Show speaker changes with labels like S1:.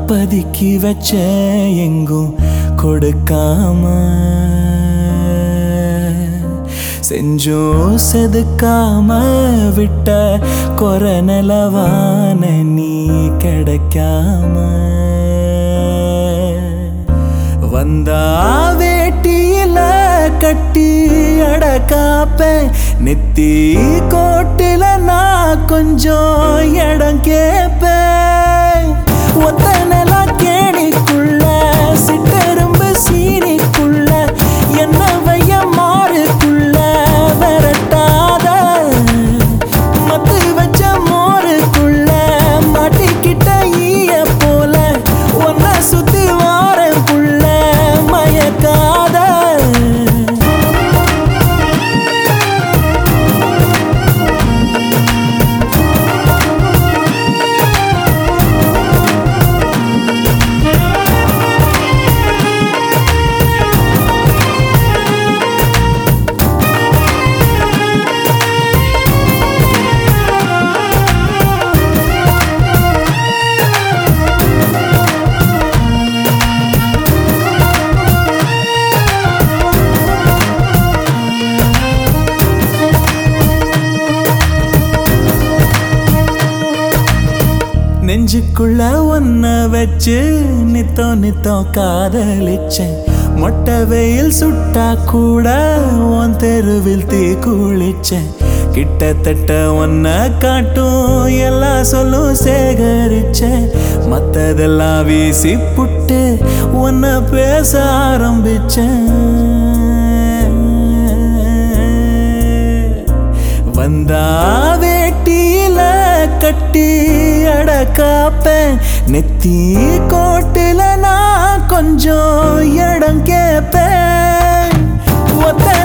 S1: பதுக்கி வச்ச எங்கும் கொடுக்காம செஞ்சும் செதுக்காம விட்ட கொர நிலவான நீ கிடைக்காம வந்தா வேட்டியில கட்டி அடக்காப்பேன் நெத்தி கோட்டில நான் கொஞ்சம் இடம் கேப்பேன் ஒத்த நிலா கேணிக்குள்ள சிட்டெரும்பு சீனிக்குள்ள என்ன வைய மாறுக்குள்ள விரட்டாத மத்து வச்ச மோருக்குள்ள மாட்டிக்கிட்ட ஈய போல ஒன்ன சுத்தி வாரேன் புள்ள மயக்காத நெஞ்சுக்குள்ள ஒன்ன வச்சு நித்தோ நித்தோ காதலிச்சேன் மொட்டை வெயில் சுட்டா கூட உன் தெருவில் தீ குளிச்சேன் கிட்டத்தட்ட ஒன்ன காட்டும் எல்லா சொல்லும் சேகரிச்சேன் மத்ததெல்லாம் வீசி புட்டு உன்னை பேச ஆரம்பிச்சேன் வந்தா வேட்டியில கட்டி அடக்காப்பேன் நெத்தி கோட்டில நான் கொஞ்சம் இடம் கேப்பேன் ஒத்த